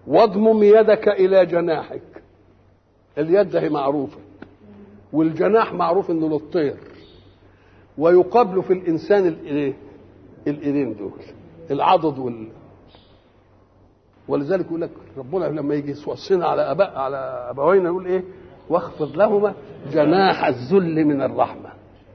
واضمم يدك الى جناحك اليد هي معروفه والجناح معروف انه للطير ويقابل في الانسان الايه الايدين دول العضد وال ولذلك يقول لك ربنا لما يجي يوصينا على اباء على ابوينا يقول ايه واخفض لهما جناح الذل من الرحمه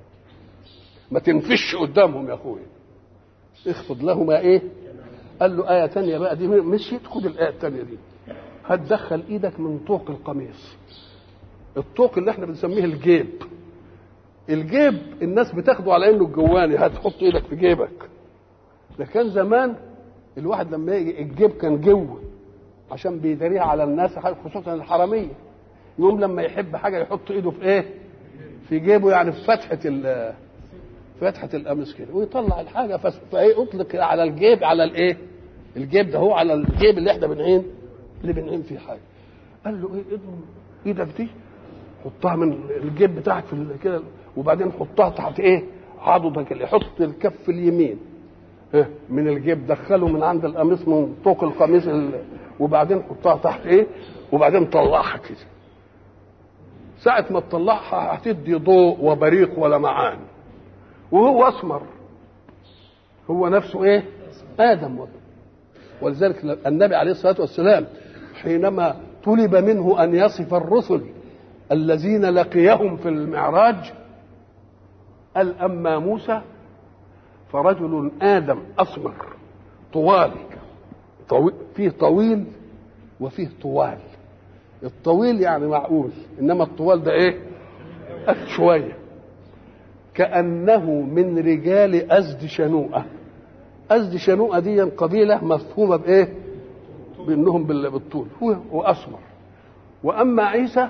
ما تنفش قدامهم يا اخويا اخفض لهما ايه قال له آية تانية بقى دي مشيت خد الآية التانية دي هتدخل إيدك من طوق القميص الطوق اللي احنا بنسميه الجيب الجيب الناس بتاخده على انه الجواني هتحط ايدك في جيبك ده كان زمان الواحد لما يجي الجيب كان جوه عشان بيداريها على الناس خصوصا الحراميه يوم لما يحب حاجه يحط ايده في ايه في جيبه يعني في فتحه ال فتحه القميص كده ويطلع الحاجه فايه اطلق على الجيب على الايه الجيب ده هو على الجيب اللي احنا بنعين اللي بنعين فيه حاجه قال له ايه اضرب ايدك دي حطها من الجيب بتاعك في كده وبعدين حطها تحت ايه عضدك اللي حط الكف اليمين إيه؟ من الجيب دخله من عند القميص من طوق القميص ال... وبعدين حطها تحت ايه وبعدين طلعها كده ساعة ما تطلعها هتدي ضوء وبريق ولمعان وهو اسمر هو نفسه ايه ادم ولذلك النبي عليه الصلاه والسلام حينما طلب منه ان يصف الرسل الذين لقيهم في المعراج قال اما موسى فرجل ادم اسمر طوال طويل فيه طويل وفيه طوال الطويل يعني معقول انما الطوال ده ايه قد شويه كانه من رجال ازد شنوءه ازد شنوءه دي قبيله مفهومه بايه بانهم بالطول هو واسمر واما عيسى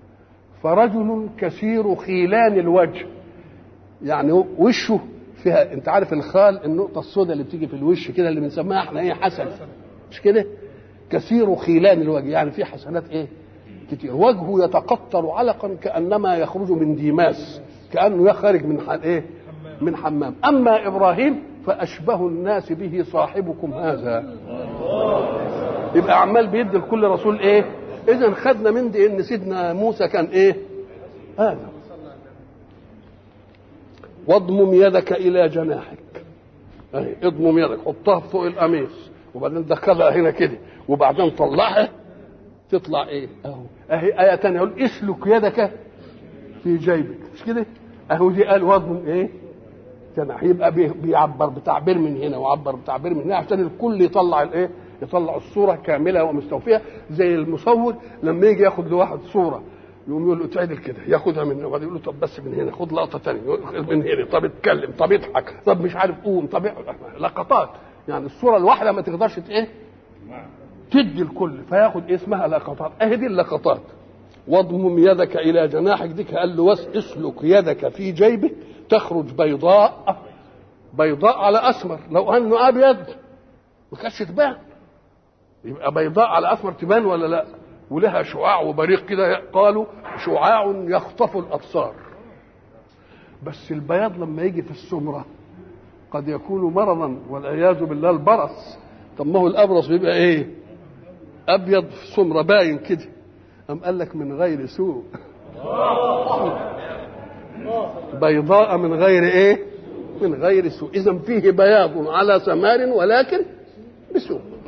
فرجل كثير خيلان الوجه يعني وشه فيها انت عارف الخال النقطه السوداء اللي بتيجي في الوش كده اللي بنسميها احنا ايه حسن مش كده كثير خيلان الوجه يعني في حسنات ايه كتير وجهه يتقطر علقا كانما يخرج من ديماس كانه يخرج من حل ايه من حمام اما ابراهيم فاشبه الناس به صاحبكم هذا يبقى عمال بيدي لكل رسول ايه اذا خدنا من دي ان سيدنا موسى كان ايه هذا واضمم يدك الى جناحك اهي اضمم يدك حطها فوق القميص وبعدين دخلها هنا كده وبعدين طلعها تطلع ايه اهو اهي ايه ثانيه يقول اسلك يدك في جيبك مش كده اهو دي قال واضمم ايه جناح يبقى بيعبر بتعبير من هنا وعبر بتعبير من هنا عشان الكل يطلع الايه يطلع الصوره كامله ومستوفيه زي المصور لما يجي ياخد لواحد صوره يقوم يقول له تعدل كده ياخدها من وبعدين يقول له طب بس من هنا خد لقطه ثانيه من هنا طب اتكلم طب اضحك طب مش عارف قوم طب لقطات يعني الصوره الواحده ما تقدرش ايه تدي الكل فياخد اسمها لقطات اهي دي اللقطات واضمم يدك الى جناحك ديك قال له اسلك يدك في جيبك تخرج بيضاء بيضاء على اسمر لو انه ابيض ما كانتش تبان يبقى بيضاء على اسمر تبان ولا لا ولها شعاع وبريق كده قالوا شعاع يخطف الابصار بس البياض لما يجي في السمره قد يكون مرضا والعياذ بالله البرص طب ما هو الابرص بيبقى ايه ابيض في سمره باين كده ام قال لك من غير سوء بيضاء من غير ايه من غير سوء اذا فيه بياض على سمار ولكن بسوء